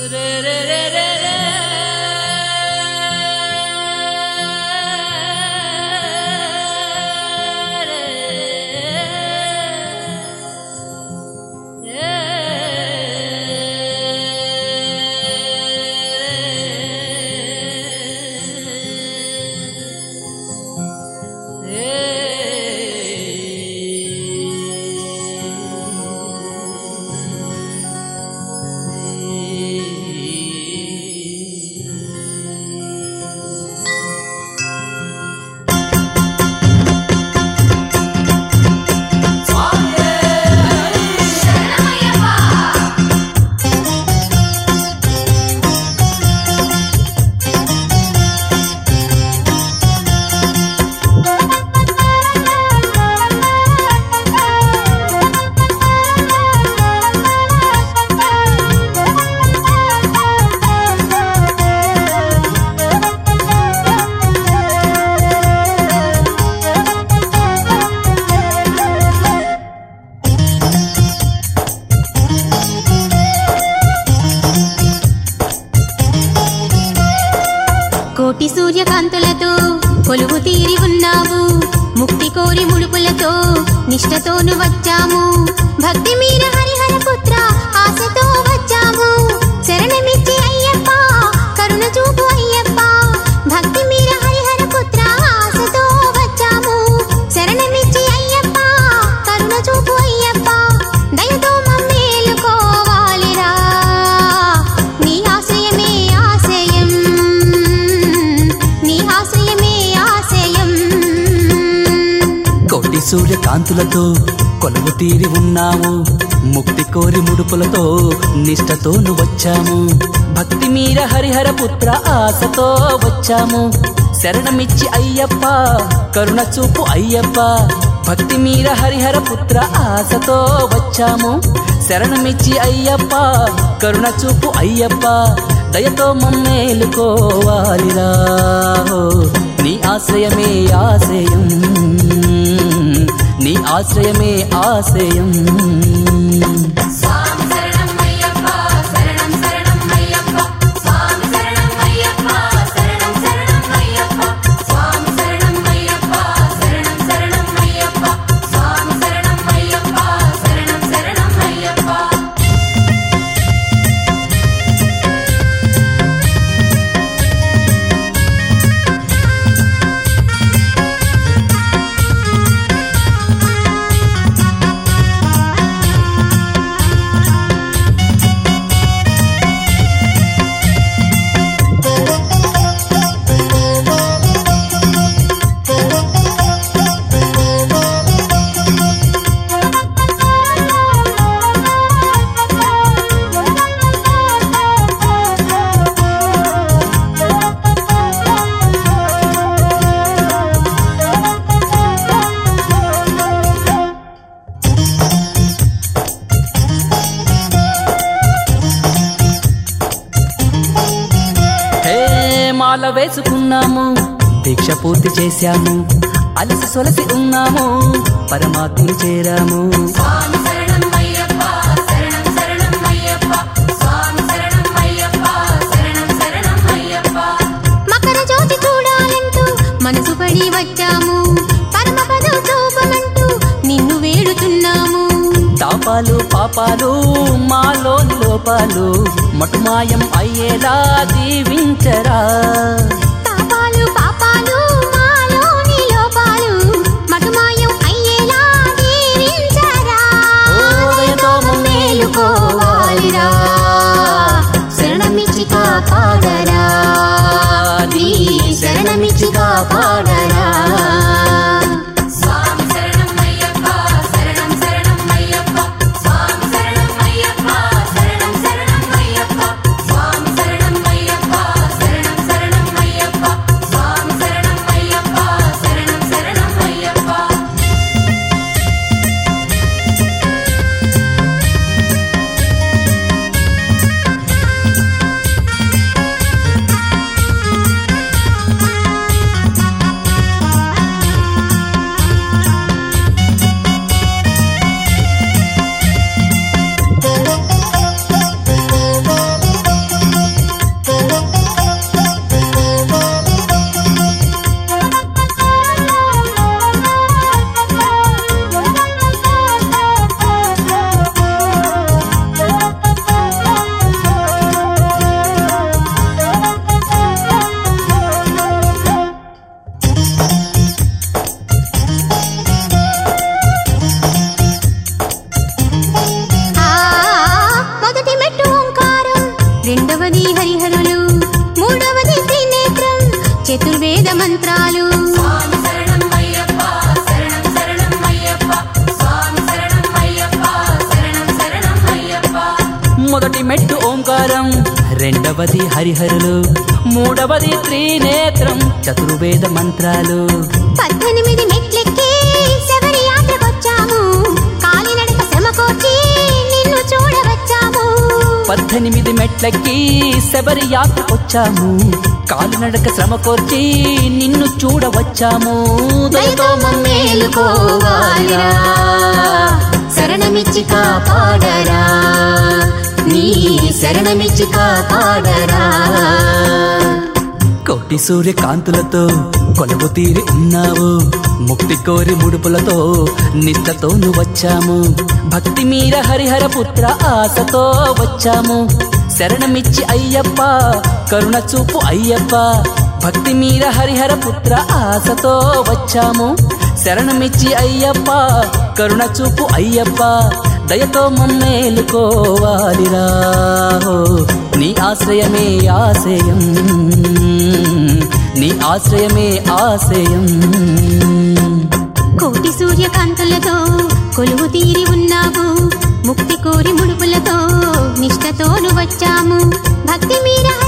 కోటి సూర్యకాంతులతో కొలువు తీరి ఉన్నావు ముక్తి కోరి ముడుపులతో నిష్టతోను వచ్చాము భక్తి మీర హరిహర పుత్ర ఆశతో వచ్చాము శరణమిచ్చి అయ్యప్ప కరుణ చూపు అయ్యప్ప భక్తి మీర హరిహర పుత్ర ఆశతో వచ్చాము శరణమిచ్చి అయ్యప్ప కరుణ చూపు అయ్యప్ప దయతో మమ్మేలుకోవాలిరా నీ ఆశ్రయమే ఆశయం నీ ఆశ్రయమే ఆశయం కోటి సూర్యకాంతులతో కొలువు తీరి ఉన్నాము ముక్తి కోరి ముడుపులతో నిష్టతోను వచ్చాము భక్తి మీర హరిహర పుత్ర ఆశతో వచ్చాము శరణమిచ్చి అయ్యప్ప కరుణ చూపు అయ్యప్ప భక్తి మీర హరిహర పుత్ర ఆశతో వచ్చాము శరణమిచ్చి అయ్యప్ప కరుణ చూపు అయ్యప్ప దయతో మమ్మేలుకోవాలిరా ఓ, నీ ఆశ్రయమే ఆశయం నీ ఆశ్రయమే ఆశయం స్వామి శరణం అయ్యప్ప శరణం శరణం అయ్యప్ప స్వామి శరణం అయ్యప్ప శరణం శరణం అయ్యప్ప స్వామి శరణం అయ్యప్ప శరణం శరణం అయ్యప్ప స్వామి శరణం అయ్యప్ప శరణం శరణం అయ్యప్ప హే మాల వేసుకున్నాము దీక్ష పూర్తి చేశాము అలసి సొలసి ఉన్నాము పరమాత్మను చేరాము స్వామి శరణం అయ్యప్ప శరణం శరణం అయ్యప్ప స్వామి శరణం అయ్యప్ప శరణం శరణం అయ్యప్ప మకర జ్యోతి చూడాలంటూ మనసు పడి వచ్చాము పరమపదం చూపమంటూ నిన్ను వేడుతున్నాము తాపాలు పాపాలు మాలోని లోపాలు మటుమాయం అయ్యేలా దీవించరా తాపాలు పాపాలు మాలోని లోపాలు మటుమాయం అయ్యేలా దీవించరా ఓదయతో మేలుకోవాలిరా శరణమిచ్చి కాపాడరా నీ శరణమిచ్చి కాపాడరా స్వామి శరణం అయ్యప్ప శరణం శరణం అయ్యప్ప స్వామి శరణం అయ్యప్ప శరణం శరణం అయ్యప్ప స్వామి శరణం అయ్యప్ప శరణం శరణం అయ్యప్ప స్వామి శరణం అయ్యప్ప శరణం శరణం అయ్యప్ప మంత్రాలు స్వామి శరణం అయ్యప్ప శరణం శరణం అయ్యప్ప స్వామి శరణం అయ్యప్ప శరణం శరణం అయ్యప్ప మొదటి మెట్టు ఓంకారం రెండవది హరిహరులు మూడవది త్రినేత్రం చతుర్వేద మంత్రాలు పద్దెనిమిది మెట్లెక్కి శబరి యాత్రకొచ్చాము కాలినడక శ్రమ కోర్చి నిన్ను చూడవచ్చాము పద్దెనిమిది మెట్లకి శబరి యాత్రకొచ్చాము కాలినడక శ్రమ కోర్చి నిన్ను చూడవచ్చాము దయతో మమ్మేలుకోవాలిరా శరణమిచ్చి కాపాడరా నీ శరణమిచ్చి కాపాడరా కోటి సూర్య కాంతులతో కొలువు తీరి ఉన్నావు ముక్తి కోరి ముడుపులతో నిష్టతోను వచ్చాము భక్తి మీర హరిహర పుత్ర ఆశతో వచ్చాము శరణమిచ్చి అయ్యప్ప కరుణ చూపు అయ్యప్ప భక్తి మీర హరిహర పుత్ర ఆశతో వచ్చాము శరణమిచ్చి అయ్యప్ప కరుణ చూపు అయ్యప్ప దయతో మమ్మేలుకోవాలిరా నీ ఆశ్రయమే ఆశయం నీ ఆశ్రయమే ఆశయం కోటి సూర్యకాంతులతో కొలువు తీరి ఉన్నావు ముక్తి కోరి ముడుపులతో నిష్టతోను వచ్చాము భక్తి మీర